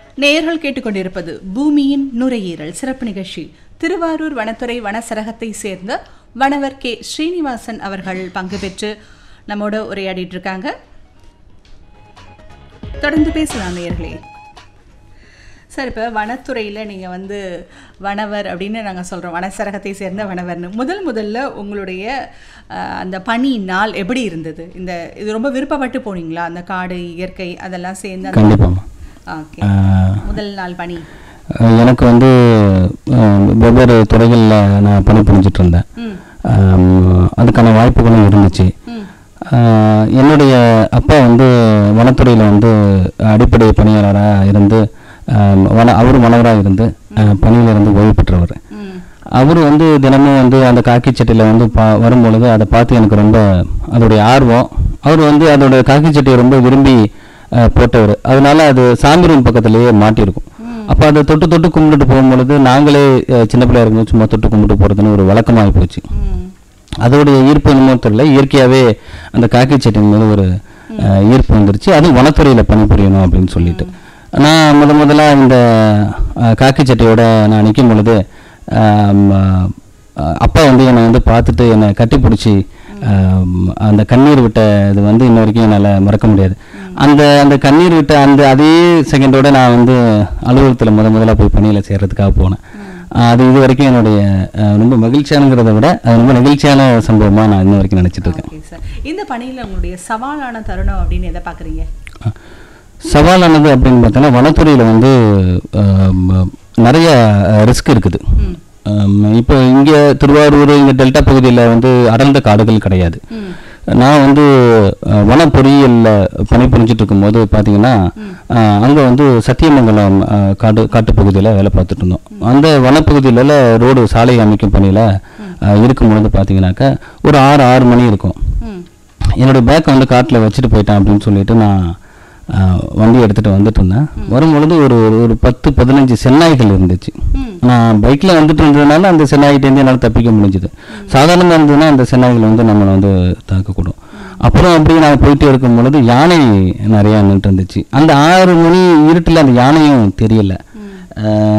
நேயர்கள் கேட்டுக்கொண்டிருப்பது பூமியின் நுரையீரல் சிறப்பு நிகழ்ச்சி திருவாரூர் வனத்துறை வனசரகத்தை சேர்ந்த வனவர் கே ஸ்ரீனிவாசன் அவர்கள் பங்கு பெற்று நம்மோட உரையாடிட்டு இருக்காங்க தொடர்ந்து பேசலாம் நேயர்களே சார் இப்போ வனத்துறையில் நீங்கள் வந்து வனவர் அப்படின்னு நாங்கள் சொல்கிறோம் வனசரகத்தை சேர்ந்த வனவர்னு முதல் முதல்ல உங்களுடைய அஹ், அந்த பணி நாள் எப்படி இருந்தது இந்த இது ரொம்ப விருப்பப்பட்டு போனீங்களா அந்த காடு இயற்கை அதெல்லாம் சேர்ந்து அந்த- கண்டிப்பாம்மா ஓகே ஆஹ் முதல் நாள் பணி அஹ் எனக்கு வந்து அஹ், வெவ்வேறு துறைகளில் நான் பணிபுரிஞ்சிட்டு இருந்தேன் ம் ஆம், அதுக்கான வாய்ப்புகளும் இருந்துச்சு ம் ஆஹ், என்னுடைய அப்பா வந்து வனத்துறையில் வந்து அடிப்படை பணியாளராக இருந்து ஆம், வன அவரும் வனவராக இருந்து ஆஹ், பணியில இருந்து ஓய்வு பெற்றவர் ம் அவர் வந்து தினமும் வந்து அந்த காக்கி சட்டையில் வந்து பா வரும்பொழுது அதை பார்த்து எனக்கு ரொம்ப அதோடைய ஆர்வம் அவர் வந்து அதோட காக்கி சட்டையை ரொம்ப விரும்பி அஹ், போட்டவர் அதனால அது சாமி ரூம் பக்கத்துலேயே மாட்டியிருக்கும் அப்போ அதை தொட்டு தொட்டு கும்பிட்டுட்டு போகும்பொழுது நாங்களே அஹ், சின்ன பிள்ளையா இருக்கும்போது சும்மா தொட்டு கும்பிட்டு போகிறதுன்னு ஒரு வழக்கமாகி போச்சு ம் அதோடைய ஈர்ப்பு என்னமோ தெரியல இயற்கையாகவே அந்த காக்கி சட்டையின் மீது ஒரு அஹ், ஈர்ப்பு வந்துருச்சு அதுவும் வனத்துறையில் பணிபுரியணும் அப்படின்னு சொல்லிட்டு நான் முத முதல்ல இந்த அஹ், காக்கி சட்டையோட நான் நிற்கும் பொழுது ஆம், அஹ், அப்பா வந்து என்னை வந்து பார்த்துட்டு என்னை கட்டிப்பிடிச்சி ஆம், அந்த கண்ணீர் விட்ட இது வந்து இன்ன வரைக்கும் என்னால் மறக்க முடியாது அந்த அந்த கண்ணீர் விட்ட அந்த அதே செகண்டோட நான் வந்து அலுவலகத்தில் முத முதல்ல போய் பணியில் சேர்றதுக்காக போனேன் அது இது வரைக்கும் என்னுடைய அஹ், ரொம்ப மகிழ்ச்சியானங்கிறத விட அது ரொம்ப நெகிழ்ச்சியான சம்பவமா நான் இன்ன வரைக்கும் நினைச்சிட்டு இருக்கேன் ஓகே சார் இந்த பணியில் உங்களுடைய சவாலான தருணம் அப்படின்னு எதை பார்க்குறீங்க சவாலானது அப்படின்னு பார்த்தோன்னா வனத்துறையில் வந்து அஹ், ம- நிறைய ரிஸ்க் இருக்குது ம் அஹ், இப்போ இங்கே திருவாரூர் இங்கே டெல்டா பகுதியில் வந்து அடர்ந்த காடுகள் கிடையாது ம் நான் வந்து அஹ், வன பொறியியலில் பணிபுரிஞ்சிட்டு இருக்கும்போது பார்த்தீங்கன்னா அங்கே வந்து சத்தியமங்கலம் அஹ், காடு காட்டுப்பகுதியில் வேலை பார்த்துட்டு இருந்தோம் அந்த வனப்பகுதியில் ரோடு சாலை அமைக்கும் பணியில் இருக்கும் பொழுது பார்த்தீங்கன்னாக்கா ஒரு ஆறு ஆறு மணி இருக்கும் ம் என்னோட பேக்கை வந்து காட்டில் வச்சுட்டு போயிட்டேன் அப்படின்னு சொல்லிட்டு நான் அஹ், வண்டி எடுத்துகிட்டு வந்துட்டு இருந்தேன் வரும்பொழுது ஒரு ஒரு- ஒரு பத்து பதினஞ்சு சென்னாய்கள் இருந்துச்சு ம் நான் பைக்கில் வந்துட்டு இருந்ததுனால அந்த சென்னாய்கிட்டேருந்து என்னால் தப்பிக்க முடிஞ்சுது சாதாரணமாக இருந்ததுன்னா அந்த சென்னாய்கள் வந்து நம்மளை வந்து தாக்கக்கூடும் அப்புறம் அப்படியே நான் போயிட்டே இருக்கும் பொழுது யானை நிறையா நின்று இருந்துச்சு அந்த ஆறு மணி இருட்டில் அந்த யானையும் தெரியல ம் அஹ்